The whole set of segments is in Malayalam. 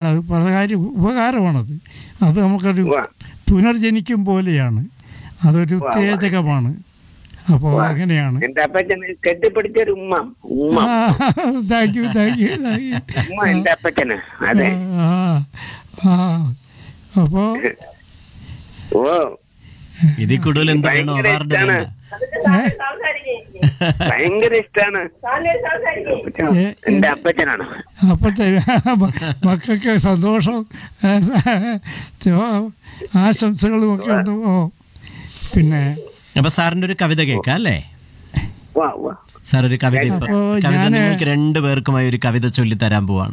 അത് പല കാര്യം ഉപകാരമാണത് അത് നമുക്കൊരു ഉവ്വ. പുനർജനിക്കും പോലെയാണ് അതൊരു ഉവ്വ. ഉത്തേജകമാണ് അപ്പോൾ ഉവ്വ. അങ്ങനെയാണ് എന്റെ അപ്പച്ചന് കെട്ടിപ്പിടിച്ചൊരു ഉമ്മ ഉമ്മ thank you thank you thank you ഉമ്മ എന്റെ അപ്പച്ചന് അതെ ആ ആ അപ്പോൾ ഓ ഇതിൽ കൂടുതൽ എന്ത് വേണോ ഭയങ്കര അവാർഡ് ഇഷ്ടാണ്. വേണ്ട ഭയങ്കര ഇഷ്ടാണ് ഏ, എന്റെ അപ്പച്ചനാണ് അപ്പോഴത്തെ മക്കൾക്ക് സന്തോഷം ഏ, ചോ- ആശംസകളും ഒക്കെ ഉണ്ട് ഓ പിന്നെ അപ്പൊ സാറിന്റെ ഒരു കവിത കേൾക്കാം അല്ലേ വാ വാ സാർ ഒരു കവിത ഇപ്പൊ- അപ്പോ കവിത ഞാന് നിങ്ങൾക്ക് രണ്ടു പേർക്കുമായി ഒരു കവിത ചൊല്ലി തരാൻ പോവാണ്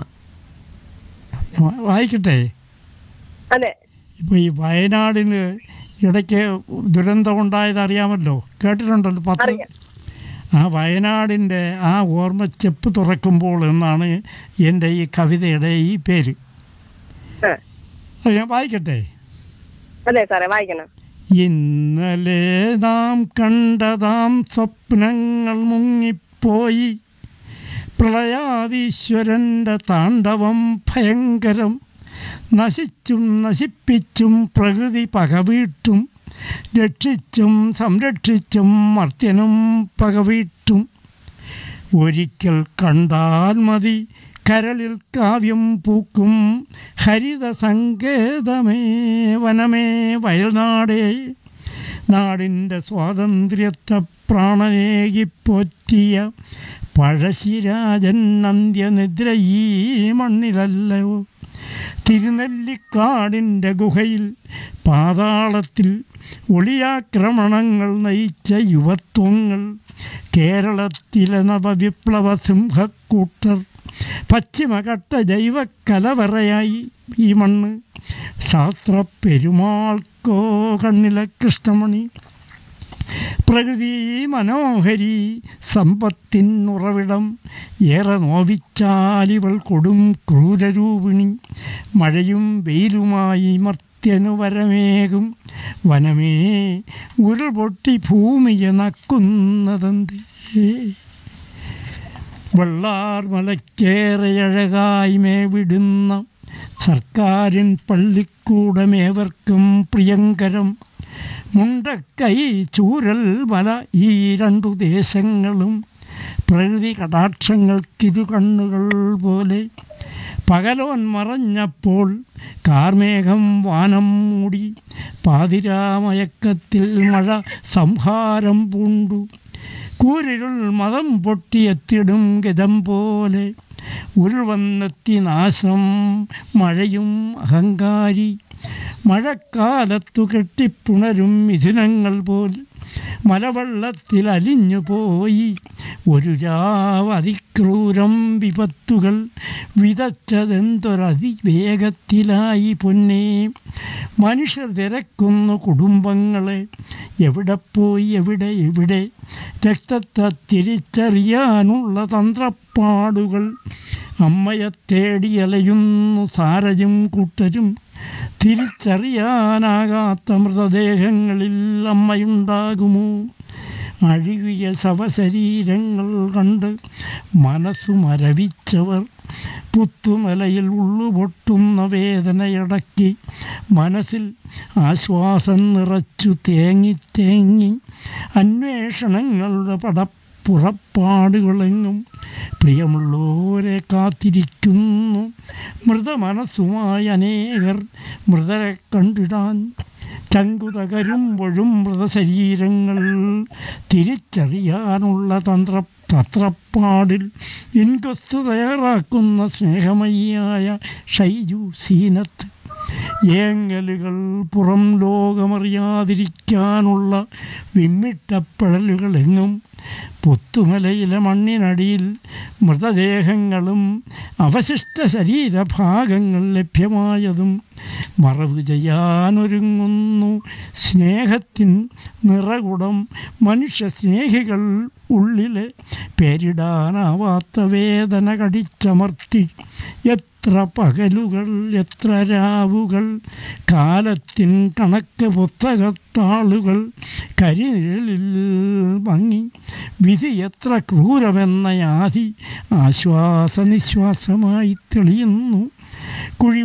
വാ- വായിക്കട്ടെ അതെ ഇപ്പോൾ ഈ വയനാടിന് ഇടയ്ക്ക് ദുരന്തമുണ്ടായത് അറിയാമല്ലോ കേട്ടിട്ടുണ്ടല്ലോ പത്ത് അറിയാം. ആ വയനാടിൻ്റെ ആ ഓർമ്മച്ചെപ്പ് തുറക്കുമ്പോൾ എന്നാണ് എൻ്റെ ഈ കവിതയുടെ ഈ പേര് ആ. അത് ഞാൻ വായിക്കട്ടെ അതെ സാറേ വായിക്കണം ഇന്നലെ നാം കണ്ടതാം സ്വപ്നങ്ങൾ മുങ്ങിപ്പോയി പ്രളയാതീശ്വരൻ്റെ താണ്ഡവം ഭയങ്കരം നശിച്ചും നശിപ്പിച്ചും പ്രകൃതി പകവീട്ടും രക്ഷിച്ചും സംരക്ഷിച്ചും മർത്യനും പകവീട്ടും ഒരിക്കൽ കണ്ടാൽ മതി കരളിൽ കാവ്യം പൂക്കും ഹരിത സങ്കേതമേ വനമേ വയൽനാടേ നാടിൻ്റെ സ്വാതന്ത്ര്യത്തെ പ്രാണനേകിപ്പോറ്റിയ പഴശ്ശിരാജൻ അന്ത്യനിദ്ര ഈ മണ്ണിലല്ലയോ തിരുനെല്ലിക്കാടിൻ്റെ ഗുഹയിൽ പാതാളത്തിൽ ഒളിയാക്രമണങ്ങൾ നയിച്ച യുവത്വങ്ങൾ കേരളത്തിലെ നവവിപ്ലവ സിംഹക്കൂട്ടർ പശ്ചിമഘട്ട ജൈവ കലവറയായി ഈ മണ്ണ് ശാസ്ത്ര പെരുമാൾക്കോ കണ്ണിലെ കൃഷ്ണമണി പ്രകൃതി മനോഹരി സമ്പത്തിനുറവിടം ഏറെ നോവിച്ചാലിവൾ കൊടും ക്രൂരരൂപിണി മഴയും വെയിലുമായി മർത്യനു വരമേകും വനമേ ഉരുൾപൊട്ടി ഭൂമിയെ നക്കുന്നതെന്തേ വെള്ളാർ മലക്കേറെ അഴകായി മേവിടുന്ന സർക്കാരിൻ പള്ളിക്കൂടമേവർക്കും പ്രിയങ്കരം മുണ്ടക്കൈ ചൂരൽ മല ഈ രണ്ടു ദേശങ്ങളും പ്രകൃതി കടാക്ഷങ്ങൾക്കിരു കണ്ണുകൾ പോലെ പകലോൻ മറഞ്ഞപ്പോൾ കാർമേഘം വാനം മൂടി പാതിരാമയക്കത്തിൽ മഴ സംഹാരം പൂണ്ടു കൂരിരുൾ മതം പൊട്ടിയെത്തിടും ഗതം പോലെ ഉരുൾവന്നെത്തി നാശം മഴയും അഹങ്കാരി മഴക്കാലത്തു കെട്ടിപ്പുണരും മിഥുനങ്ങൾ പോൽ മലവെള്ളത്തിൽ അലിഞ്ഞു പോയി ഒരു രാവ് അതിക്രൂരം വിപത്തുകൾ വിതച്ചതെന്തൊരതിവേഗത്തിലായി പൊന്നേ മനുഷ്യർ തിരക്കുന്നു കുടുംബങ്ങളെ എവിടെ പോയി എവിടെ എവിടെ രക്തത്തെ തിരിച്ചറിയാനുള്ള തന്ത്രപ്പാടുകൾ അമ്മയെ തേടി അലയുന്നു സാരജും കൂട്ടരും തിരിച്ചറിയാനാകാത്ത മൃതദേഹങ്ങളിൽ അമ്മയുണ്ടാകുമോ അഴുകിയ ശവശരീരങ്ങൾ കണ്ട് മനസ്സു മരവിച്ചവർ പുത്തുമലയിൽ ഉള്ളുപൊട്ടുന്ന വേദനയടക്കി മനസ്സിൽ ആശ്വാസം നിറച്ചു തേങ്ങി തേങ്ങി അന്വേഷണങ്ങളുടെ പടപ്പുറപ്പാടുകളെങ്ങും പ്രിയമുള്ളവരെ കാത്തിരിക്കുന്നു മൃതമനസ്സുമായി അനേകർ മൃതരെ കണ്ടിടാൻ ചങ്കു തകരുമ്പോഴും മൃതശരീരങ്ങൾ തിരിച്ചറിയാനുള്ള തന്ത്ര തത്രപ്പാടിൽ ഇൻകൊസ്തു തയ്യാറാക്കുന്ന സ്നേഹമയ്യായ ഷൈജു സീനത്ത് ഏങ്ങലുകൾ പുറം ലോകമറിയാതിരിക്കാനുള്ള വിമ്മിട്ടപ്പഴലുകളെങ്ങും പുത്തുമലയിലെ മണ്ണിനടിയിൽ മൃതദേഹങ്ങളും അവശിഷ്ട ശരീരഭാഗങ്ങൾ ലഭ്യമായതും മറവ് ചെയ്യാനൊരുങ്ങുന്നു സ്നേഹത്തിൻ നിറകുടം മനുഷ്യ സ്നേഹികൾ ഉള്ളിലെ പേരിടാനാവാത്ത വേദന കടിച്ചമർത്തി എത്ര പകലുകൾ എത്ര രാവുകൾ കാലത്തിൻ കണക്ക് പുസ്തകത്താളുകൾ കരിനിഴലിൽ മങ്ങി വിധി എത്ര ക്രൂരമെന്ന യാതി ആശ്വാസനിശ്വാസമായി തെളിയുന്നു കുഴി